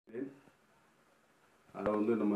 அதை வந்து நம்ம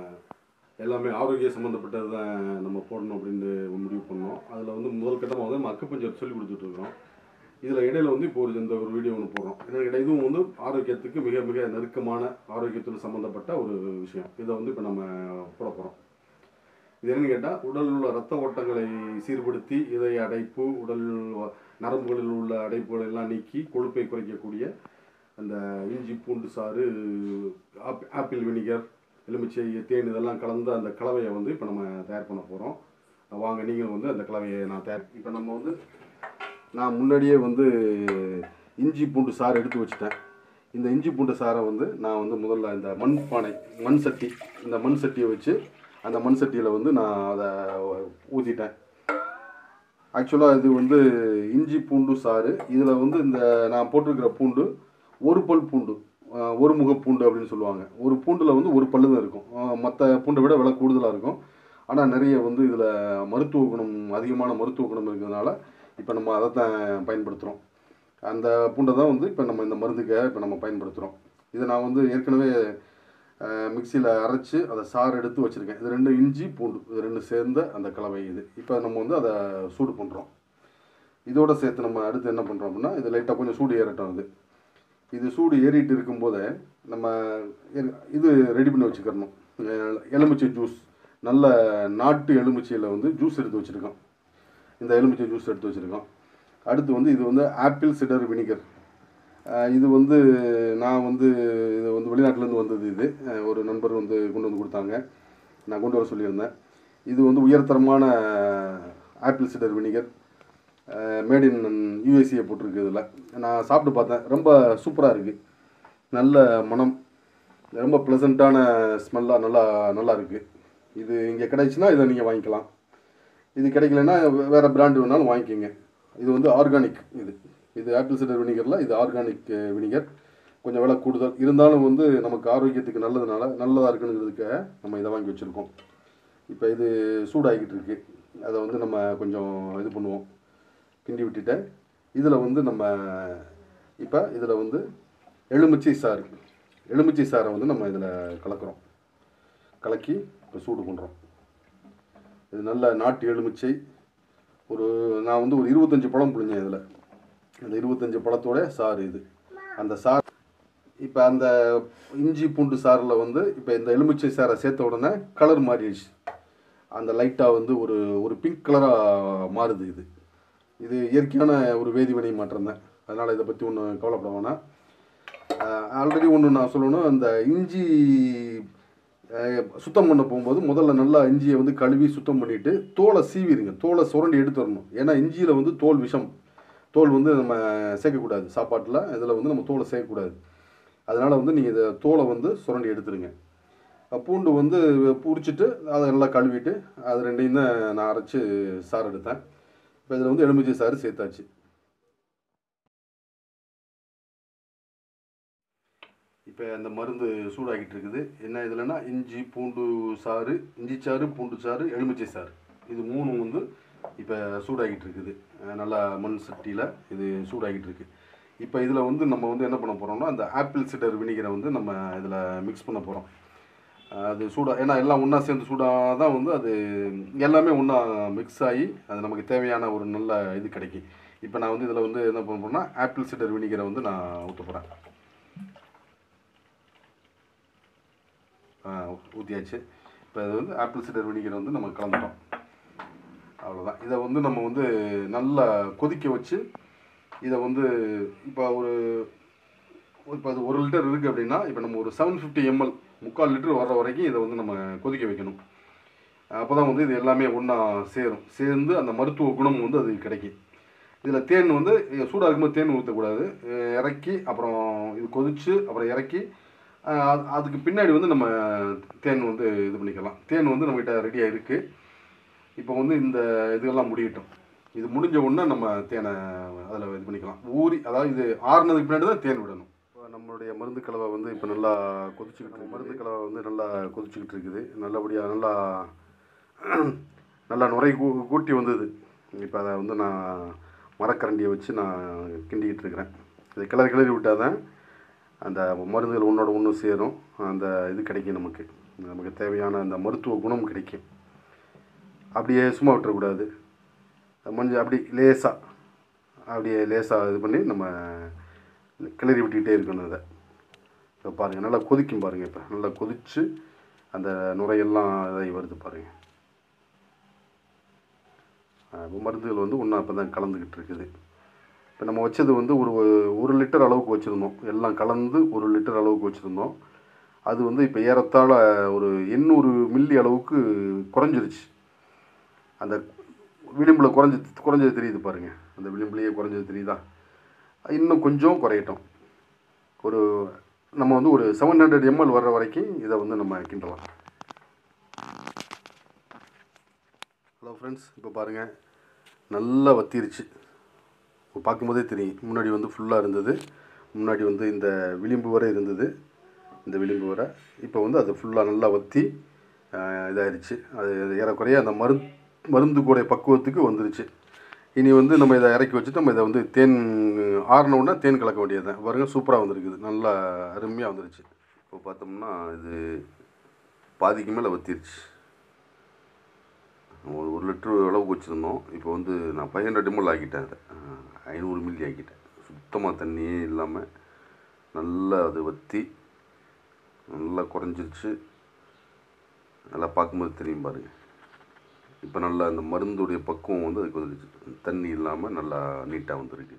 எல்லாமே ஆரோக்கிய சம்மந்தப்பட்டது தான் நம்ம போடணும் அப்படின்னு முடிவு பண்ணோம் அதில் வந்து முதல் கட்டமாக வந்து நம்ம அக்குப்பஞ்சர் சொல்லி கொடுத்துட்ருக்கோம் இதில் இடையில வந்து இப்போ ஒரு இந்த ஒரு வீடியோ ஒன்று போடுறோம் ஏன்னா இடையில இதுவும் வந்து ஆரோக்கியத்துக்கு மிக மிக நெருக்கமான ஆரோக்கியத்துடன் சம்மந்தப்பட்ட ஒரு விஷயம் இதை வந்து இப்போ நம்ம போட போகிறோம் இது என்னன்னு கேட்டால் உடலில் உள்ள ரத்த ஓட்டங்களை சீர்படுத்தி இதய அடைப்பு உடல் வ- நரம்புகளில் உள்ள அடைப்புகளை எல்லாம் நீக்கி கொழுப்பை குறைக்கக்கூடிய அந்த இஞ்சி பூண்டு சாறு ஆப்- ஆப்பிள் வினிகர் எலுமிச்சை தேன் இதெல்லாம் கலந்த அந்த கலவையை வந்து இப்போ நம்ம தயார் பண்ண போகிறோம் வாங்க நீங்களும் வந்து அந்த கலவையை நான் தயார் இப்போ நம்ம வந்து நான் முன்னாடியே வந்து இஞ்சி பூண்டு சாறு எடுத்து வச்சுட்டேன் இந்த இஞ்சி பூண்டு சாறை வந்து நான் வந்து முதல்ல இந்த மண் பானை மண் சட்டி இந்த மண் சட்டியை வச்சு அந்த மண் சட்டியில் வந்து நான் அதை ஊற்றிட்டேன் ஆக்சுவலாக இது வந்து இஞ்சி பூண்டு சாறு இதில் வந்து இந்த நான் போட்டிருக்கிற பூண்டு ஒரு பல் பூண்டு அஹ், ஒரு முக பூண்டு அப்படின்னு சொல்லுவாங்க ஒரு பூண்டில் வந்து ஒரு பல்லு தான் இருக்கும் மற்ற பூண்டை விட விலை கூடுதலாக இருக்கும் ஆனால் நிறைய வந்து இதில் மருத்துவ குணம் அதிகமான மருத்துவ குணம் இருக்கிறதுனால இப்போ நம்ம அதை தான் பயன்படுத்துகிறோம் அந்த பூண்டை தான் வந்து இப்போ நம்ம இந்த மருந்துக்கு இப்போ நம்ம பயன்படுத்துகிறோம் இதை நான் வந்து ஏற்கனவே மிக்சியில் அரைச்சி அதை சாறு எடுத்து வச்சுருக்கேன் இது ரெண்டு இஞ்சி பூண்டு இது ரெண்டு சேர்ந்த அந்த கலவை இது இப்போ நம்ம வந்து அதை சூடு பண்ணுறோம் இதோட சேர்த்து நம்ம அடுத்து என்ன பண்ணுறோம் அப்படின்னா இது லைட்டாக கொஞ்சம் சூடு ஏறட்டும் அது இது சூடு ஏறிட்டு இருக்கும்போதே நம்ம எ- இது ரெடி பண்ணி வச்சுக்கிறணும் அஹ் எலுமிச்சை ஜூஸ் நல்ல நாட்டு எலுமிச்சையில் வந்து ஜூஸ் எடுத்து வச்சுருக்கோம் இந்த எலுமிச்சை ஜூஸ் எடுத்து வச்சுருக்கோம் அடுத்து வந்து இது வந்து ஆப்பிள் சிடர் வினிகர் அஹ் இது வந்து நான் வந்து இது வந்து வெளிநாட்டிலேருந்து வந்தது இது அஹ் ஒரு நண்பர் வந்து கொண்டு வந்து கொடுத்தாங்க நான் கொண்டு வர சொல்லியிருந்தேன் இது வந்து உயர்தரமான apple cider vinegar made in USA போட்டிருக்கு இதில் நான் சாப்பிட்டு பார்த்தேன் ரொம்ப சூப்பராக இருக்குது நல்ல மனம் ரொம்ப ப்ளசண்ட்டான ஸ்மெல்லாக நல்லா நல்லா இருக்குது இது இங்கே கிடைச்சுன்னா இதை நீங்கள் வாங்கிக்கலாம் இது கிடைக்கலன்னா வே- வேறு பிராண்டு வேணாலும் வாங்கிக்கோங்க இது வந்து ஆர்கானிக் இது இது ஆப்பிள் சிடர் வினிகரில் இது ஆர்கானிக் வினிகர் கொஞ்சம் விலை கூடுதல் இருந்தாலும் வந்து நமக்கு ஆரோக்கியத்துக்கு நல்லதுனால நல்லதாக இருக்குங்கிறதுக்காக நம்ம இதை வாங்கி வச்சுருக்கோம் இப்போ இது சூடாகிக்கிட்டு இருக்கு அதை வந்து நம்ம கொஞ்சம் இது பண்ணுவோம் கிண்டி விட்டுட்டு இதில் வந்து நம்ம இப்போ இதில் வந்து எலுமிச்சை சாறு எலுமிச்சை சாறை வந்து நம்ம இதில் கலக்கிறோம் கலக்கி இப்போ சூடு பண்ணுறோம் இது நல்ல நாட்டு எலுமிச்சை ஒரு நான் வந்து ஒரு இருபத்தஞ்சி பழம் புழிஞ்சேன் இதில் அந்த இருபத்தஞ்சி பழத்தோட சாறு இது அந்த சாறு இப்போ அந்த இஞ்சி பூண்டு சாறில் வந்து இப்போ இந்த எலுமிச்சை சாறை சேர்த்த உடனே கலர் மாறிடுச்சு அந்த லைட்டாக வந்து ஒரு ஒரு பிங்க் கலராக மாறுது இது இது இயற்கையான ஒரு வேதிவினை மாற்றம் தான் அதனால் இதை பற்றி ஒன்றும் கவலைப்பட வேணாம் ஆல்ரெடி ஒன்று நான் சொல்லணும் அந்த இஞ்சி அஹ், சுத்தம் பண்ண போகும்போது முதல்ல நல்லா இஞ்சியை வந்து கழுவி சுத்தம் பண்ணிவிட்டு தோலை சீவிடுங்க தோலை சுரண்டி எடுத்து வரணும் ஏன்னா இஞ்சியில் வந்து தோல் விஷம் தோல் வந்து நம்ம சேர்க்கக்கூடாது சாப்பாட்டில் இதில் வந்து நம்ம தோலை சேர்க்கக்கூடாது அதனால் வந்து நீங்கள் இதை தோலை வந்து சுரண்டி எடுத்துருங்க அஹ் பூண்டு வந்து பிடிச்சிட்டு அதை நல்லா கழுவிட்டு அது ரெண்டையும் தான் நான் அரைச்சி சாறு எடுத்தேன் இப்போ இதில் வந்து எலுமிச்சை சாறு சேர்த்தாச்சு இப்போ அந்த மருந்து சூடாகிட்டு இருக்குது என்ன இதுலன்னா இஞ்சி பூண்டு சாறு இஞ்சி சாறு பூண்டு சாறு எலுமிச்சை சாறு இது மூணும் வந்து இப்போ சூடாகிட்டு இருக்குது அஹ் நல்லா மண் சட்டியில் இது சூடாகிட்டு இருக்கு இப்போ இதில் வந்து நம்ம வந்து என்ன பண்ண போகிறோம்னா அந்த ஆப்பிள் சிடர் வினிகரை வந்து நம்ம இதில் மிக்ஸ் பண்ண போகிறோம் அது சூடாக ஏன்னா எல்லாம் ஒன்றா சேர்ந்து சூடாக தான் வந்து அது எல்லாமே ஒன்றா மிக்ஸ் ஆகி அது நமக்கு தேவையான ஒரு நல்ல இது கிடைக்கும் இப்போ நான் வந்து இதில் வந்து என்ன பண்ண போகிறேன்னா ஆப்பிள் சிடர் வினிகரை வந்து நான் ஊற்ற போகிறேன் ஊற்றியாச்சு இப்போ இது வந்து ஆப்பிள் சிடர் வினிகரை வந்து நம்ம கலந்துட்டோம் அவ்வளோதான் இதை வந்து நம்ம வந்து நல்லா கொதிக்க வச்சு இதை வந்து இப்போ ஒரு இப்போ அது ஒரு லிட்டர் இருக்குது அப்படின்னா இப்போ நம்ம ஒரு செவன் ஃபிஃப்டி எம்எல் முக்கால் லிட்டர் வர்ற வரைக்கும் இதை வந்து நம்ம கொதிக்க வைக்கணும் அப்போ தான் வந்து இது எல்லாமே ஒன்றா சேரும் சேர்ந்து அந்த மருத்துவ குணம் வந்து அது கிடைக்கும் இதில் தேன் வந்து சூடாக இருக்கும்போது தேன் ஊற்றக்கூடாது அஹ் இறக்கி அப்புறம் இது கொதிச்சு அப்புறம் இறக்கி அஹ் அது- அதுக்கு பின்னாடி வந்து நம்ம தேன் வந்து இது பண்ணிக்கலாம் தேன் வந்து நம்மகிட்ட ரெடியாக இருக்குது இப்போ வந்து இந்த இதெல்லாம் முடியட்டும் இது முடிஞ்ச உடனே நம்ம தேனை அதில் இது பண்ணிக்கலாம் ஊறி அதாவது இது ஆறுனதுக்கு பின்னாடி தான் தேன் விடணும் இப்போ நம்மளுடைய மருந்து கலவை வந்து இப்போ நல்லா கொதிச்சுக்கிட்டு இருக்கு மருந்து கலவை வந்து நல்லா கொதிச்சுக்கிட்டு இருக்குது நல்லபடியாக நல்லா நல்லா நுரை கூ கூட்டி வந்தது இப்போ அதை வந்து நான் மரக்கரண்டியை வச்சு நான் கிண்டிக்கிட்டு இருக்கிறேன் இதை கிளறி கிளறி விட்டால் தான் அந்த மருந்துகள் ஒன்றோட ஒன்று சேரும் அந்த இது கிடைக்கும் நமக்கு நமக்கு தேவையான அந்த மருத்துவ குணம் கிடைக்கும் அப்படியே சும்மா விட்டுறக்கூடாது மஞ்சள் அப்படி லேசாக அப்படியே லேசாக இது பண்ணி நம்ம கிளறி விட்டுக்கிட்டே இருக்கணும் அதை இப்போ பாருங்கள் நல்லா கொதிக்கும் பாருங்கள் இப்போ நல்லா கொதித்து அந்த நுரையெல்லாம் இதாகி வருது பாருங்கள் இப்போ மருந்துகள் வந்து ஒன்றா இப்போ தான் கலந்துக்கிட்டு இருக்குது இப்போ நம்ம வச்சது வந்து ஒரு ஒரு லிட்டர் அளவுக்கு வச்சுருந்தோம் எல்லாம் கலந்து ஒரு லிட்டர் அளவுக்கு வச்சுருந்தோம் அது வந்து இப்போ ஏறத்தாழ ஒரு எண்ணூறு மில்லி அளவுக்கு குறைஞ்சிருச்சு அந்த விளிம்பில் குறைஞ்சி குறைஞ்சது தெரியுது பாருங்கள் அந்த விளிம்புலேயே குறைஞ்சது தெரியுதா இன்னும் கொஞ்சம் குறையட்டும் ஒரு நம்ம வந்து ஒரு செவன் ஹண்ட்ரட் எம்எல் வர்ற வரைக்கும் இதை வந்து நம்ம கிண்டலாம் ஹலோ ஃப்ரெண்ட்ஸ் இப்போ பாருங்கள் நல்லா வத்திருச்சு இப்போ பார்க்கும்போதே தெரியும் முன்னாடி வந்து ஃபுல்லாக இருந்தது முன்னாடி வந்து இந்த விளிம்பு வரை இருந்தது இந்த விளிம்பு வரை இப்போ வந்து அது ஃபுல்லாக நல்லா வற்றி இதாயிருச்சு அது ஏறக்குறைய அந்த மருந்து மருந்து கூட பக்குவத்துக்கு வந்துருச்சு இனி வந்து நம்ம இதை இறக்கி வச்சுட்டு நம்ம இதை வந்து தேன் ஆறினோடனே தேன் கலக்க வேண்டியது தான் பாருங்க சூப்பராக வந்திருக்குது நல்லா அருமையாக வந்துருச்சு இப்போ பார்த்தோம்னா இது பாதிக்கு மேலே வத்திருச்சு ஒரு ஒரு லிட்ரு அளவுக்கு வச்சுருந்தோம் இப்போ வந்து நான் ஃபைவ் ஹண்ட்ரட் எம்எல் ஆக்கிட்டேன் அதை ஐநூறு மில்லி ஆக்கிட்டேன் சுத்தமாக தண்ணியே இல்லாமல் நல்லா அது வற்றி நல்லா குறைஞ்சிருச்சு நல்லா பார்க்கும்போது தெரியும் பாருங்கள் இப்போ நல்லா அந்த மருந்துடைய பக்குவம் வந்து அதுக்கு வந்துருச்சு தண்ணி இல்லாமல் நல்லா நீட்டாக வந்திருக்கு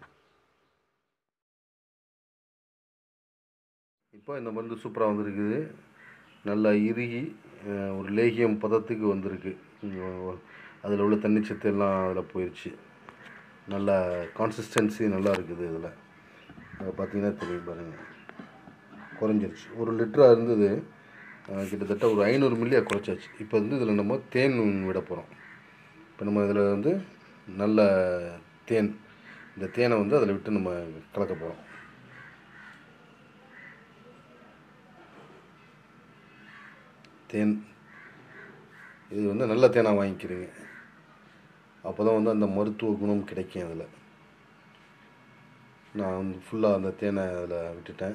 இப்போ இந்த மருந்து சூப்பராக வந்திருக்குது நல்லா இறுகி அஹ், ஒரு லேகியம் பதத்துக்கு வந்திருக்கு அதில் உள்ள தண்ணிச்சத்து எல்லாம் அதில் போயிடுச்சு நல்லா கான்சிஸ்டன்சி நல்லா இருக்குது இதில் அதை பார்த்தீங்கன்னா தெரியும் பாருங்கள் குறைஞ்சிருச்சு ஒரு லிட்டராக இருந்தது அஹ், கிட்டத்தட்ட ஒரு ஐநூறு மில்லியாக குறைச்சாச்சு இப்போ வந்து இதில் நம்ம தேன் விட போகிறோம் இப்போ நம்ம இதில் வந்து நல்ல தேன் இந்த தேனை வந்து அதில் விட்டு நம்ம கலக்க போகிறோம் தேன் இது வந்து நல்ல தேனாக வாங்கிக்கிறீங்க அப்போ தான் வந்து அந்த மருத்துவ குணம் கிடைக்கும் அதில் நான் வந்து ஃபுல்லாக அந்த தேனை அதில் விட்டுட்டேன்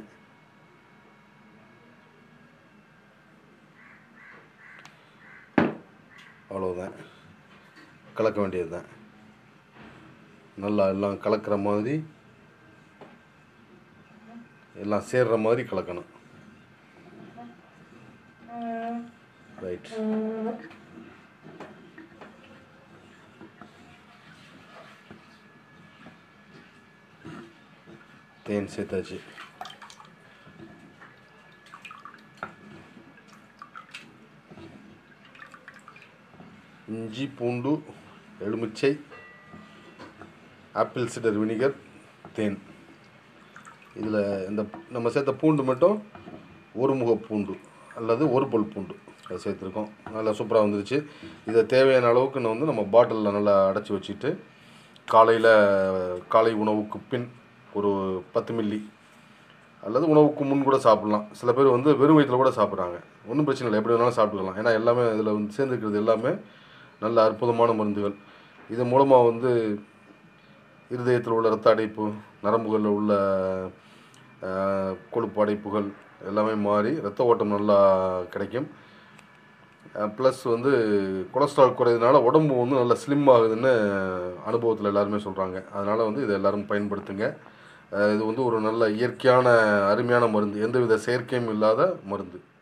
அவ்வளோதான் கலக்க வேண்டியது தான் நல்லா எல்லாம் கலக்கிற மாதிரி எல்லாம் சேர்ற மாதிரி கலக்கணும் ரைட் தேன் சேர்த்தாச்சு இஞ்சி பூண்டு எலுமிச்சை ஆப்பிள் சிடர் வினிகர் தேன் இதில் இந்த நம்ம சேர்த்த பூண்டு மட்டும் ஒரு முக பூண்டு அல்லது ஒரு பல் பூண்டு அதை சேர்த்துருக்கோம் நல்லா சூப்பராக வந்துருச்சு இதை தேவையான அளவுக்கு நான் வந்து நம்ம பாட்டிலில் நல்லா அடைச்சி வச்சுட்டு காலையில் காலை உணவுக்கு பின் ஒரு பத்து மில்லி அல்லது உணவுக்கு முன் கூட சாப்பிட்லாம் சில பேர் வந்து வெறும் வயிற்றில் கூட சாப்பிட்றாங்க ஒன்றும் பிரச்சனை இல்லை எப்படி வேணாலும் சாப்பிட்டுக்கலாம் ஏன்னா எல்லாமே இதில் வந்து சேர்ந்துருக்கிறது எல்லாமே நல்ல அற்புதமான மருந்துகள் இது மூலமாக வந்து இருதயத்தில் உள்ள ரத்த அடைப்பு நரம்புகளில் உள்ள அஹ், கொழுப்பு அடைப்புகள் எல்லாமே மாறி ரத்த ஓட்டம் நல்லா கிடைக்கும் ப்ளஸ் வந்து கொலஸ்ட்ரால் குறையிறதுனால உடம்பு வந்து நல்லா ஸ்லிம் ஆகுதுன்னு அனுபவத்தில் எல்லாருமே சொல்கிறாங்க அதனால் வந்து இதை எல்லாரும் பயன்படுத்துங்க அஹ் இது வந்து ஒரு நல்ல இயற்கையான அருமையான மருந்து எந்தவித செயற்கையும் இல்லாத மருந்து